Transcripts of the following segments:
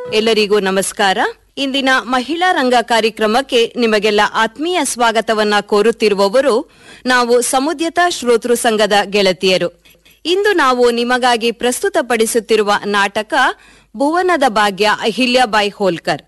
ಎಲ್ಲರಿಗೂ ನಮಸ್ಕಾರ ಇಂದಿನ ಮಹಿಳಾ ರಂಗ ಕಾರ್ಯಕ್ರಮಕ್ಕೆ ನಿಮಗೆಲ್ಲ ಆತ್ಮೀಯ ಸ್ವಾಗತವನ್ನ ಕೋರುತ್ತಿರುವವರು ನಾವು ಸಮುದ್ಯತಾ ಶ್ರೋತೃ ಸಂಘದ ಗೆಳತಿಯರು ಇಂದು ನಾವು ನಿಮಗಾಗಿ ಪ್ರಸ್ತುತಪಡಿಸುತ್ತಿರುವ ನಾಟಕ ಭುವನದ ಭಾಗ್ಯ ಅಹಿಲ್ಯಾಬಾಯಿ ಹೋಲ್ಕರ್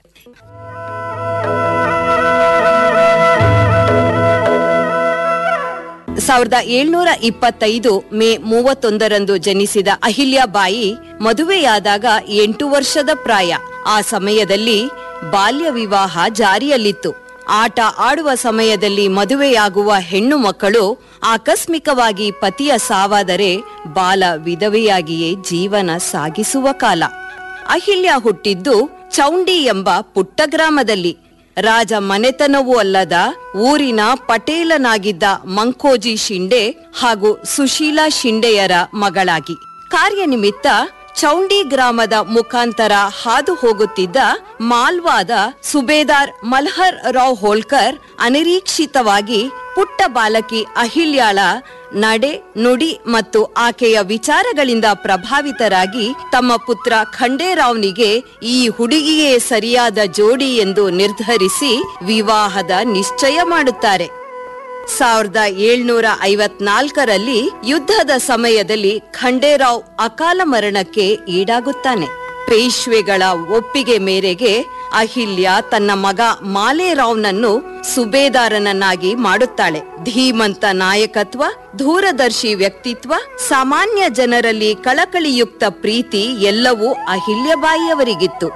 ಸಾವಿರದ ಏಳ್ನೂರ ಇಪ್ಪತ್ತೈದು ಮೇ ಮೂವತ್ತೊಂದರಂದು ಜನಿಸಿದ ಅಹಿಲ್ಯಾಬಾಯಿ ಮದುವೆಯಾದಾಗ ಎಂಟು ವರ್ಷದ ಪ್ರಾಯ ಆ ಸಮಯದಲ್ಲಿ ಬಾಲ್ಯ ವಿವಾಹ ಜಾರಿಯಲ್ಲಿತ್ತು ಆಟ ಆಡುವ ಸಮಯದಲ್ಲಿ ಮದುವೆಯಾಗುವ ಹೆಣ್ಣು ಮಕ್ಕಳು ಆಕಸ್ಮಿಕವಾಗಿ ಪತಿಯ ಸಾವಾದರೆ ಬಾಲ ವಿಧವೆಯಾಗಿಯೇ ಜೀವನ ಸಾಗಿಸುವ ಕಾಲ ಅಹಿಲ್ಯ ಹುಟ್ಟಿದ್ದು ಚೌಂಡಿ ಎಂಬ ಪುಟ್ಟ ಗ್ರಾಮದಲ್ಲಿ ರಾಜ ಮನೆತನವೂ ಅಲ್ಲದ ಊರಿನ ಪಟೇಲನಾಗಿದ್ದ ಮಂಕೋಜಿ ಶಿಂಡೆ ಹಾಗೂ ಸುಶೀಲಾ ಶಿಂಡೆಯರ ಮಗಳಾಗಿ ಕಾರ್ಯನಿಮಿತ್ತ ಚೌಂಡಿ ಗ್ರಾಮದ ಮುಖಾಂತರ ಹಾದು ಹೋಗುತ್ತಿದ್ದ ಮಾಲ್ವಾದ ಸುಬೇದಾರ್ ಮಲ್ಹರ್ ರಾವ್ ಹೋಳ್ಕರ್ ಅನಿರೀಕ್ಷಿತವಾಗಿ ಪುಟ್ಟ ಬಾಲಕಿ ಅಹಿಲ್ಯಾಳ ನಡೆ ನುಡಿ ಮತ್ತು ಆಕೆಯ ವಿಚಾರಗಳಿಂದ ಪ್ರಭಾವಿತರಾಗಿ ತಮ್ಮ ಪುತ್ರ ಖಂಡೇರಾವ್ನಿಗೆ ಈ ಹುಡುಗಿಯೇ ಸರಿಯಾದ ಜೋಡಿ ಎಂದು ನಿರ್ಧರಿಸಿ ವಿವಾಹದ ನಿಶ್ಚಯ ಮಾಡುತ್ತಾರೆ ಸಾವಿರದ ಏಳ್ನೂರ ಐವತ್ನಾಲ್ಕರಲ್ಲಿ ಯುದ್ಧದ ಸಮಯದಲ್ಲಿ ಖಂಡೇರಾವ್ ಅಕಾಲ ಮರಣಕ್ಕೆ ಈಡಾಗುತ್ತಾನೆ ಪೇಶ್ವೆಗಳ ಒಪ್ಪಿಗೆ ಮೇರೆಗೆ ಅಹಿಲ್ಯ ತನ್ನ ಮಗ ಮಾಲೇರಾವ್ನನ್ನು ಸುಬೇದಾರನನ್ನಾಗಿ ಮಾಡುತ್ತಾಳೆ ಧೀಮಂತ ನಾಯಕತ್ವ ದೂರದರ್ಶಿ ವ್ಯಕ್ತಿತ್ವ ಸಾಮಾನ್ಯ ಜನರಲ್ಲಿ ಕಳಕಳಿಯುಕ್ತ ಪ್ರೀತಿ ಎಲ್ಲವೂ ಅಹಿಲ್ಯಬಾಯಿಯವರಿಗಿತ್ತು